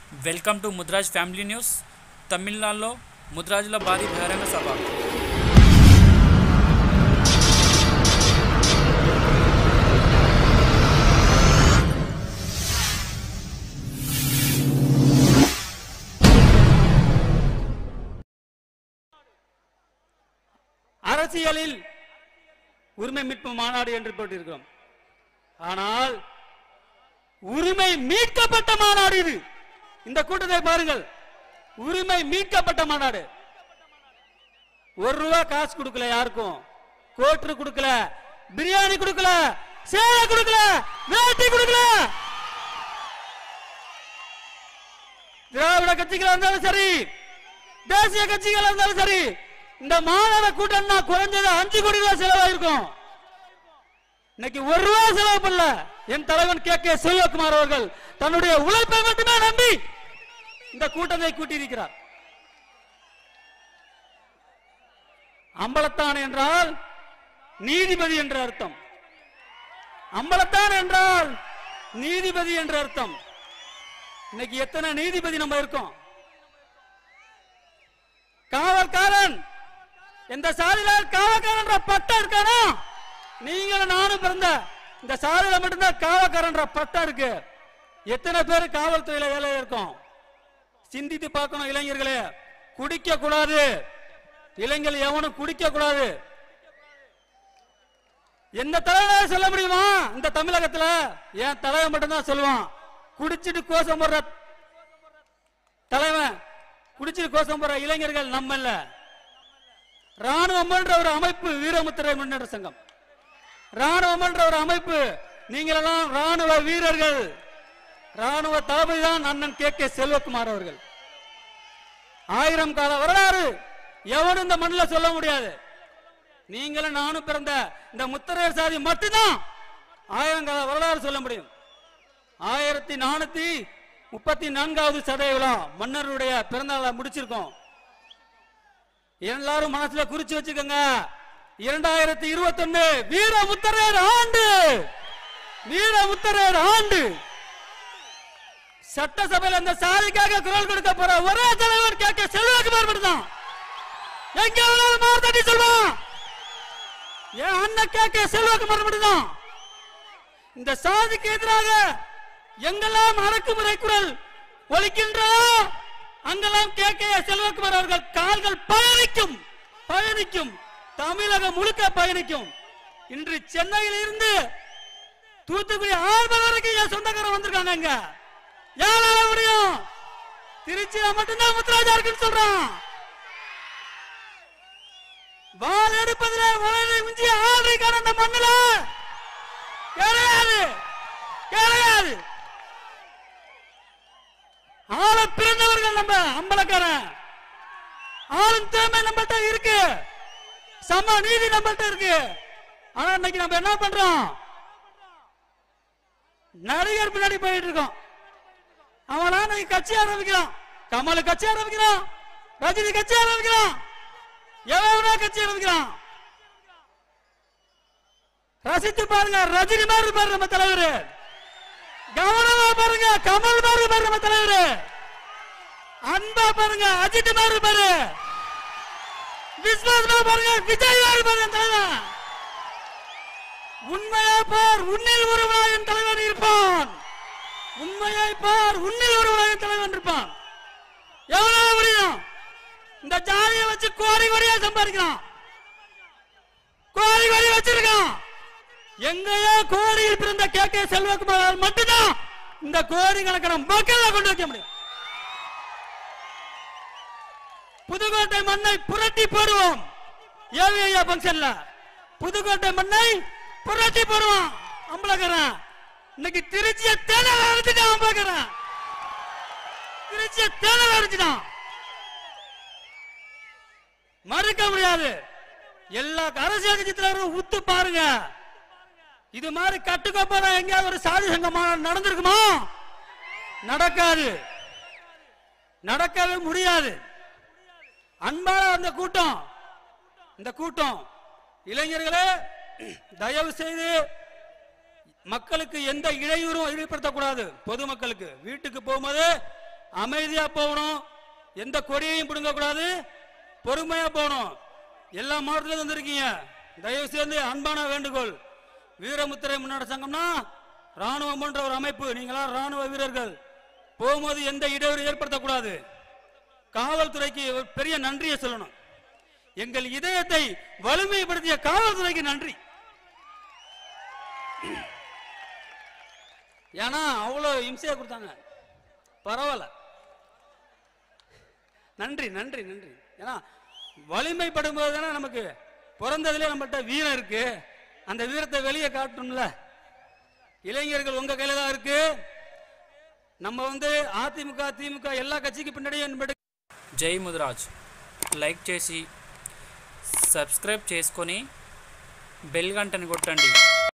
welcome to Mudiraj family news తమిళనాడులో ముద్రాజుల భారీ బహిరంగ సభ அரசியலில் உரிமை மீட்பு மாநாடு என்று போட்டிருக்கிறோம் ஆனால் உரிமை மீட்கப்பட்ட மாநாடு இது இந்த கூட்டத்தை பாருங்கள் உரிமை மீட்கப்பட்ட மாநாடு ஒரு ரூபா காசு கொடுக்கல யாருக்கும் கோட்ரு கொடுக்கல பிரியாணி கொடுக்கல சேலை கொடுக்கல வேட்டி கொடுக்கல திராவிட கட்சிகளா இருந்தாலும் சரி தேசிய கட்சிகளா இருந்தாலும் சரி இந்த மாநாட கூட்டம்னா குறைஞ்சது அஞ்சு கோடி ரூபாய் செலவாயிருக்கும் இன்னைக்கு ஒரு ரூபா செலவு பண்ணல என் தலைவன் கே கே செல்வகுமார் அவர்கள் தன்னுடைய உழைப்பை மட்டுமே நம்பி இந்த கூட்டத்தை கூட்டியிருக்கிறார் அம்பலத்தான் என்றால் நீதிபதி என்ற அர்த்தம் அம்பலத்தான் என்றால் நீதிபதி என்ற அர்த்தம் இன்னைக்கு எத்தனை நீதிபதி நம்ம இருக்கோம் காவல்காரன் இந்த சாதியில காவல்காரன்ற பட்டம் இருக்கானா நீங்களும் நானும் பிறந்த இந்த சாதியில மட்டும்தான் காவல்காரன்ற பட்டம் இருக்கு எத்தனை பேர் காவல்துறையில வேலை இருக்கும் சிந்தித்து பார்க்கணும் இளைஞர்களே குடிக்க கூடாது இளைஞர்கள் எவனும் குடிக்க கூடாது எந்த தலைவராக சொல்ல முடியுமா இந்த தமிழகத்துல என் தலைவன் மட்டும்தான் சொல்லுவான் குடிச்சிட்டு கோஷம் போடுற தலைவன் குடிச்சிட்டு கோஷம் போடுற இளைஞர்கள் நம்ம இல்ல ராணுவம் என்ற ஒரு அமைப்பு வீரமுத்திரை முன்னேற்ற சங்கம் ராணுவம் என்ற ஒரு அமைப்பு நீங்களெல்லாம் ராணுவ வீரர்கள் ராணுவ தளபதி தான் அண்ணன் கே கே செல்வகுமார் அவர்கள் ஆயிரம் கால வரலாறு எவனும் இந்த மண்ணில் சொல்ல முடியாது நீங்களும் நானும் பிறந்த இந்த முத்தரையர் சாதி மட்டும்தான் ஆயிரம் கால வரலாறு சொல்ல முடியும் ஆயிரத்தி நானூத்தி முப்பத்தி நான்காவது சதய விழா மன்னருடைய பிறந்தநாளை முடிச்சிருக்கோம் எல்லாரும் மனசுல குறிச்சு வச்சுக்கோங்க இரண்டாயிரத்தி இருபத்தி ஒன்னு வீர முத்தரையர் ஆண்டு வீர முத்தரையர் ஆண்டு சட்டசபையில் அந்த சாதிக்காக குரல் கொடுக்க போற ஒரே தலைவர் கேட்க செல்வகுமார் மட்டும்தான் எங்க வேணாலும் மாறு தட்டி சொல்லுவான் என் அண்ணன் கேட்க செல்வகுமார் மட்டும்தான் இந்த சாதிக்கு எதிராக எங்கெல்லாம் அடக்குமுறை குரல் ஒலிக்கின்றதோ அங்கெல்லாம் கே கே செல்வகுமார் அவர்கள் கால்கள் பயணிக்கும் பயணிக்கும் தமிழகம் முழுக்க பயணிக்கும் இன்று சென்னையில் இருந்து தூத்துக்குடி ஆழ்மலை வரைக்கும் என் சொந்தக்காரன் வந்திருக்காங்க இங்க யாரால முடியும் திருச்சியில மட்டும்தான் முத்துராஜா இருக்குன்னு சொல்றான் வால் எடுப்பதுல உலகை மிஞ்சி ஆள்றிக்கான அந்த மண்ணுல கிடையாது கிடையாது ஆள பிறந்தவர்கள் நம்ம அம்பலக்காரன் ஆளும் திறமை நம்மள்ட்ட இருக்கு சம நீதி நம்மள்ட்ட இருக்கு ஆனா இன்னைக்கு நம்ம என்ன பண்றோம் நடிகர் பின்னாடி போயிட்டு இருக்கோம் அவனா இன்னைக்கு கட்சி ஆரம்பிக்கிறான் கமல் கட்சி ஆரம்பிக்கிறான் ரஜினி கட்சி ஆரம்பிக்கிறான் எவனா கட்சி ஆரம்பிக்கிறான் ரசித்து பாருங்க ரஜினி மாதிரி இருப்பாரு நம்ம தலைவர் கவனமா பாருங்க கமல் மாதிரி இருப்பாரு நம்ம தலைவர் அன்பா பாருங்க அஜித் மாதிரி இருப்பாரு விஸ்வாசமா பாருங்க விஜய் மாதிரி இருப்பாரு என் தலைவன் உண்மையா பார் உன்னில் ஒருவனாய் என் தலைவன் இருப்பான் உண்மையாய் பார் உன்னில் ஒருவனாய் என் தலைவன் இருப்பான் எவ்வளவு முடியும் இந்த ஜாதியை வச்சு கோடி கோடியா சம்பாதிக்கிறான் கோடி கோடி வச்சிருக்கான் எங்கேயோ கோடியில் பிறந்த கே கே செல்வகுமார் மட்டும்தான் இந்த கோடி கணக்கான மக்களை கொண்டு வைக்க முடியும் புதுக்கோட்டை மண்ணை புரட்டி போடுவோம் ஏவிஐயா பங்கன்ல புதுக்கோட்டை மண்ணை புரட்டி போடுவோம் அம்பலக்கரன் இன்னைக்கு திருச்சிய தேனை அரைச்சிட்டான் அம்பலக்கரன் திருச்சிய தேனை அரைச்சிட்டான் மறுக்க முடியாது எல்லா அரசியல் கட்சி தலைவரும் உத்து பாருங்க இது மாதிரி கட்டுக்கோப்பான எங்கேயாவது ஒரு சாதி சங்கம் நடந்திருக்குமா நடக்காது நடக்கவே முடியாது அன்பான அந்த கூட்டம் இந்த கூட்டம் இளைஞர்களே தயவு செய்து மக்களுக்கு எந்த இடையூறும் ஏற்படுத்தக்கூடாது பொதுமக்களுக்கு வீட்டுக்கு போகும்போது அமைதியா போகணும் எந்த கொடியையும் பிடுங்கக்கூடாது பொறுமையா போகணும் எல்லா மாவட்டத்திலும் வந்திருக்கீங்க தயவு செய்து அன்பான வேண்டுகோள் வீரமுத்திரை முன்னாடி சங்கம்னா ராணுவம் போன்ற ஒரு அமைப்பு நீங்களா ராணுவ வீரர்கள் போகும்போது எந்த இடையூறு ஏற்படுத்தக்கூடாது காவல்துறைக்கு ஒரு பெரிய நன்றியை சொல்லணும் எங்கள் இதயத்தை வலிமைப்படுத்திய காவல்துறைக்கு நன்றி ஏன்னா அவ்வளோ இம்சையா கொடுத்தாங்க பரவாயில்ல நன்றி நன்றி நன்றி ஏன்னா வலிமைப்படும் போது தானே நமக்கு பிறந்ததுல நம்மகிட்ட வீரம் இருக்கு அந்த வீரத்தை வெளியே காட்டணும்ல இளைஞர்கள் உங்க கையில தான் இருக்கு நம்ம வந்து அதிமுக திமுக எல்லா கட்சிக்கு பின்னாடியும் நின்னுட்டு జై ముదిరాజ్ లైక్ చేసి సబ్స్క్రైబ్ చేసుకొని బెల్ గంటని కొట్టండి